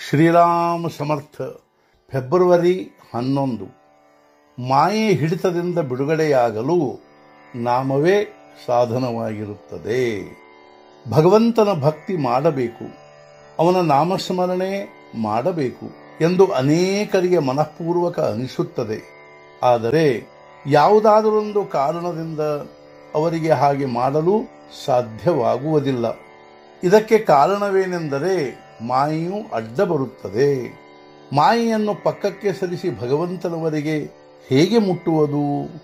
ಶ್ರೀರಾಮ ಸಮರ್ಥ February ಹನ್ನೊಂದು ಮಾಯೆ ಹಿಡಿತದಿಂದ ಬಿಡುಗಡೆಯಾಗಲು ನಾಮವೇ ಸಾಧನವಾಗಿರುತ್ತದೆ ಭಗವಂತನ ಭಕ್ತಿ ಮಾಡಬೇಕು ಅವನ ನಾಮಸ್ಮರಣೆ ಮಾಡಬೇಕು ಎಂದು ಅನೇಕರಿಗೆ ಮನಃಪೂರ್ವಕ ಅನಿಸುತ್ತದೆ ಆದರೆ ಯಾವುದಾದರೊಂದು ಕಾರಣದಿಂದ ಅವರಿಗೆ ಹಾಗೆ ಮಾಡಲು ಸಾಧ್ಯವಾಗುವುದಿಲ್ಲ ಇದಕ್ಕೆ ಕಾರಣವೇನೆಂದರೆ ಮಾಯೆಯು ಅಡ್ಡ ಬರುತ್ತದೆ ಮಾಯೆಯನ್ನು ಪಕ್ಕಕ್ಕೆ ಸರಿಸಿ ಭಗವಂತನವರಿಗೆ ಹೇಗೆ ಮುಟ್ಟುವುದು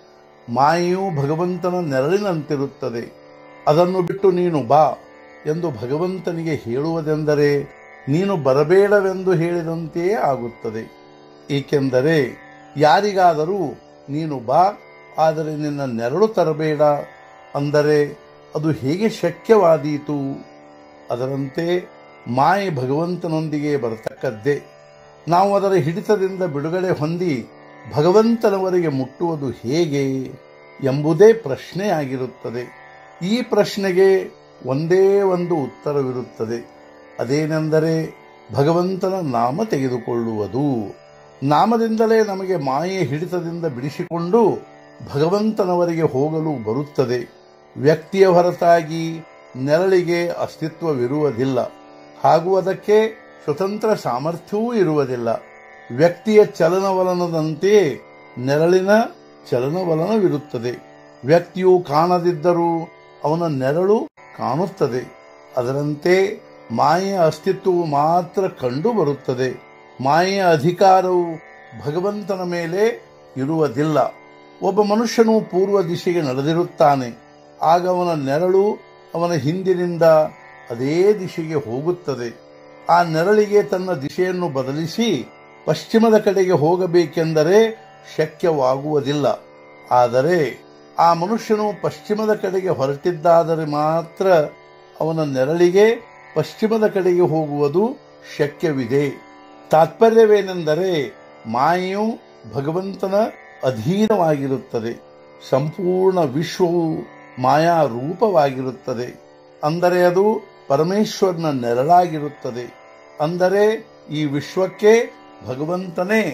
ಮಾಯೆಯು ಭಗವಂತನ ನೆರಳಿನಂತಿರುತ್ತದೆ ಅದನ್ನು ಬಿಟ್ಟು ನೀನು ಬಾ ಎಂದು ಭಗವಂತನಿಗೆ ಹೇಳುವುದೆಂದರೆ ನೀನು ಬರಬೇಡವೆಂದು ಹೇಳಿದಂತೆಯೇ ಆಗುತ್ತದೆ ಏಕೆಂದರೆ ಯಾರಿಗಾದರೂ ನೀನು ಬಾ ಆದರೆ ನಿನ್ನ ನೆರಳು ತರಬೇಡ ಅಂದರೆ ಅದು ಹೇಗೆ ಶಕ್ಯವಾದೀತು ಅದರಂತೆ ಮಾಯೆ ಭಗವಂತನೊಂದಿಗೆ ಬರತಕ್ಕದ್ದೇ ನಾವು ಅದರ ಹಿಡಿತದಿಂದ ಬಿಡುಗಡೆ ಹೊಂದಿ ಭಗವಂತನವರೆಗೆ ಮುಟ್ಟುವುದು ಹೇಗೆ ಎಂಬುದೇ ಪ್ರಶ್ನೆಯಾಗಿರುತ್ತದೆ ಈ ಪ್ರಶ್ನೆಗೆ ಒಂದೇ ಒಂದು ಉತ್ತರವಿರುತ್ತದೆ ಅದೇನೆಂದರೆ ಭಗವಂತನ ನಾಮ ತೆಗೆದುಕೊಳ್ಳುವುದು ನಾಮದಿಂದಲೇ ನಮಗೆ ಮಾಯೆ ಹಿಡಿತದಿಂದ ಬಿಡಿಸಿಕೊಂಡು ಭಗವಂತನವರೆಗೆ ಹೋಗಲು ಬರುತ್ತದೆ ವ್ಯಕ್ತಿಯ ಹೊರತಾಗಿ ನೆರಳಿಗೆ ಅಸ್ತಿತ್ವವಿರುವುದಿಲ್ಲ ಹಾಗೂ ಅದಕ್ಕೆ ಸ್ವತಂತ್ರ ಸಾಮರ್ಥ್ಯವೂ ಇರುವುದಿಲ್ಲ ವ್ಯಕ್ತಿಯ ಚಲನವಲನದಂತೆಯೇ ನೆರಳಿನ ಚಲನವಲನವಿರುತ್ತದೆ ವ್ಯಕ್ತಿಯು ಕಾಣದಿದ್ದರೂ ಅವನ ನೆರಳು ಕಾಣುತ್ತದೆ ಅದರಂತೆ ಮಾಯೆಯ ಅಸ್ತಿತ್ವವು ಮಾತ್ರ ಕಂಡು ಬರುತ್ತದೆ ಮಾಯೆಯ ಅಧಿಕಾರವು ಭಗವಂತನ ಮೇಲೆ ಇರುವುದಿಲ್ಲ ಒಬ್ಬ ಮನುಷ್ಯನು ಪೂರ್ವ ದಿಶೆಗೆ ನಡೆದಿರುತ್ತಾನೆ ಆಗ ಅವನ ನೆರಳು ಅವನ ಹಿಂದಿನಿಂದ ಅದೇ ದಿಶೆಗೆ ಹೋಗುತ್ತದೆ ಆ ನೆರಳಿಗೆ ತನ್ನ ದಿಶೆಯನ್ನು ಬದಲಿಸಿ ಪಶ್ಚಿಮದ ಕಡೆಗೆ ಹೋಗಬೇಕೆಂದರೆ ಶಕ್ಯವಾಗುವುದಿಲ್ಲ ಆದರೆ ಆ ಮನುಷ್ಯನು ಪಶ್ಚಿಮದ ಕಡೆಗೆ ಹೊರಟಿದ್ದಾದರೆ ಮಾತ್ರ ಅವನ ನೆರಳಿಗೆ ಪಶ್ಚಿಮದ ಕಡೆಗೆ ಹೋಗುವುದು ಶಕ್ಯವಿದೆ ತಾತ್ಪರ್ಯವೇನೆಂದರೆ ಮಾಯೆಯು ಭಗವಂತನ ಅಧೀನವಾಗಿರುತ್ತದೆ ಸಂಪೂರ್ಣ ವಿಶ್ವವು ಮಾಯಾ ರೂಪವಾಗಿರುತ್ತದೆ ಅಂದರೆ ಅದು ಪರಮೇಶ್ವರನ ನೆರಳಾಗಿರುತ್ತದೆ ಅಂದರೆ ಈ ವಿಶ್ವಕ್ಕೆ ಭಗವಂತನೇ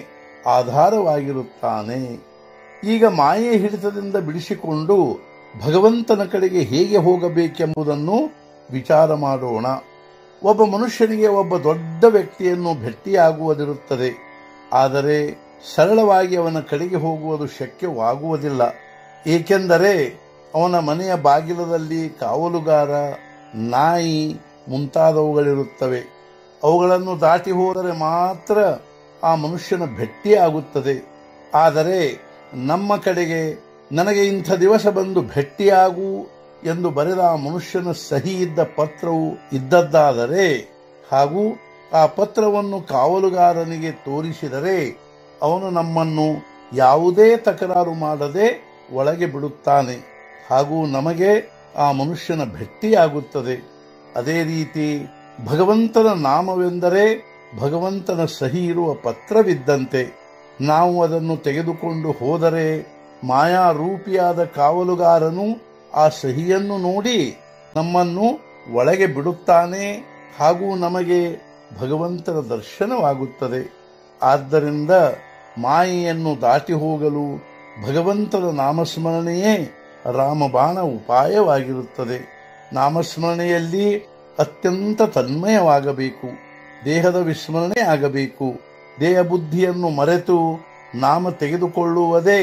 ಆಧಾರವಾಗಿರುತ್ತಾನೆ ಈಗ ಮಾಯೆ ಹಿಡಿತದಿಂದ ಬಿಡಿಸಿಕೊಂಡು ಭಗವಂತನ ಕಡೆಗೆ ಹೇಗೆ ಹೋಗಬೇಕೆಂಬುದನ್ನು ವಿಚಾರ ಮಾಡೋಣ ಒಬ್ಬ ಮನುಷ್ಯನಿಗೆ ಒಬ್ಬ ದೊಡ್ಡ ವ್ಯಕ್ತಿಯನ್ನು ಭೇಟಿಯಾಗುವುದಿರುತ್ತದೆ ಆದರೆ ಸರಳವಾಗಿ ಅವನ ಕಡೆಗೆ ಹೋಗುವುದು ಶಕ್ಯವಾಗುವುದಿಲ್ಲ ಏಕೆಂದರೆ ಅವನ ಮನೆಯ ಬಾಗಿಲದಲ್ಲಿ ಕಾವಲುಗಾರ ನಾಯಿ ಮುಂತಾದವುಗಳಿರುತ್ತವೆ ಅವುಗಳನ್ನು ದಾಟಿ ಹೋದರೆ ಮಾತ್ರ ಆ ಮನುಷ್ಯನ ಭೇಟಿಯಾಗುತ್ತದೆ ಆದರೆ ನಮ್ಮ ಕಡೆಗೆ ನನಗೆ ಇಂಥ ದಿವಸ ಬಂದು ಭೇಟಿಯಾಗು ಎಂದು ಬರೆದ ಆ ಮನುಷ್ಯನ ಸಹಿ ಇದ್ದ ಪತ್ರವು ಇದ್ದದ್ದಾದರೆ ಹಾಗೂ ಆ ಪತ್ರವನ್ನು ಕಾವಲುಗಾರನಿಗೆ ತೋರಿಸಿದರೆ ಅವನು ನಮ್ಮನ್ನು ಯಾವುದೇ ತಕರಾರು ಮಾಡದೆ ಒಳಗೆ ಬಿಡುತ್ತಾನೆ ಹಾಗೂ ನಮಗೆ ಆ ಮನುಷ್ಯನ ಭೇಟಿಯಾಗುತ್ತದೆ ಅದೇ ರೀತಿ ಭಗವಂತನ ನಾಮವೆಂದರೆ ಭಗವಂತನ ಸಹಿ ಇರುವ ಪತ್ರವಿದ್ದಂತೆ ನಾವು ಅದನ್ನು ತೆಗೆದುಕೊಂಡು ಹೋದರೆ ಮಾಯಾರೂಪಿಯಾದ ಕಾವಲುಗಾರನು ಆ ಸಹಿಯನ್ನು ನೋಡಿ ನಮ್ಮನ್ನು ಒಳಗೆ ಬಿಡುತ್ತಾನೆ ಹಾಗೂ ನಮಗೆ ಭಗವಂತನ ದರ್ಶನವಾಗುತ್ತದೆ ಆದ್ದರಿಂದ ಮಾಯೆಯನ್ನು ದಾಟಿ ಹೋಗಲು ಭಗವಂತನ ನಾಮಸ್ಮರಣೆಯೇ ರಾಮಬಾಣ ಉಪಾಯವಾಗಿರುತ್ತದೆ ನಾಮಸ್ಮರಣೆಯಲ್ಲಿ ಅತ್ಯಂತ ತನ್ಮಯವಾಗಬೇಕು ದೇಹದ ವಿಸ್ಮರಣೆ ಆಗಬೇಕು ದೇಹ ಬುದ್ಧಿಯನ್ನು ಮರೆತು ನಾಮ ತೆಗೆದುಕೊಳ್ಳುವುದೇ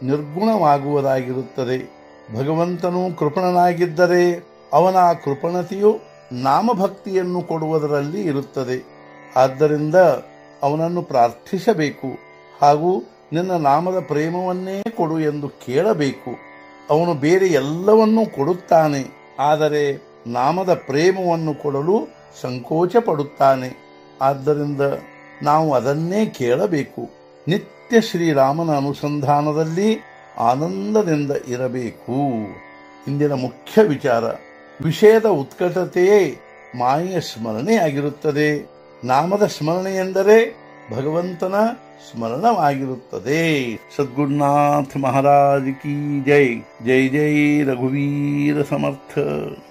ನಿರ್ಗುಣವಾಗುವುದಾಗಿರುತ್ತದೆ ಭಗವಂತನು ಕೃಪಣನಾಗಿದ್ದರೆ ಅವನ ಆ ಕೃಪಣತೆಯು ನಾಮಭಕ್ತಿಯನ್ನು ಕೊಡುವುದರಲ್ಲಿ ಇರುತ್ತದೆ ಆದ್ದರಿಂದ ಅವನನ್ನು ಪ್ರಾರ್ಥಿಸಬೇಕು ಹಾಗೂ ನಿನ್ನ ನಾಮದ ಪ್ರೇಮವನ್ನೇ ಕೊಡು ಎಂದು ಕೇಳಬೇಕು ಅವನು ಬೇರೆ ಎಲ್ಲವನ್ನೂ ಕೊಡುತ್ತಾನೆ ಆದರೆ ನಾಮದ ಪ್ರೇಮವನ್ನು ಕೊಡಲು ಸಂಕೋಚ ಪಡುತ್ತಾನೆ ಆದ್ದರಿಂದ ನಾವು ಅದನ್ನೇ ಕೇಳಬೇಕು ನಿತ್ಯ ಶ್ರೀರಾಮನ ಅನುಸಂಧಾನದಲ್ಲಿ ಆನಂದದಿಂದ ಇರಬೇಕು ಇಂದಿನ ಮುಖ್ಯ ವಿಚಾರ ವಿಷಯದ ಉತ್ಕಟತೆಯೇ ಮಾಯೆಯ ಸ್ಮರಣೆಯಾಗಿರುತ್ತದೆ ನಾಮದ ಸ್ಮರಣೆ ಎಂದರೆ ಭಗವಂತನ ಸ್ಮರಣವಾಗಿರುತ್ತದೆ ಸದ್ಗುರುನಾಥ ಮಹಾರಾಜ್ ಕಿ ಜೈ ಜೈ ಜೈ ರಘುವೀರ ಸಮರ್ಥ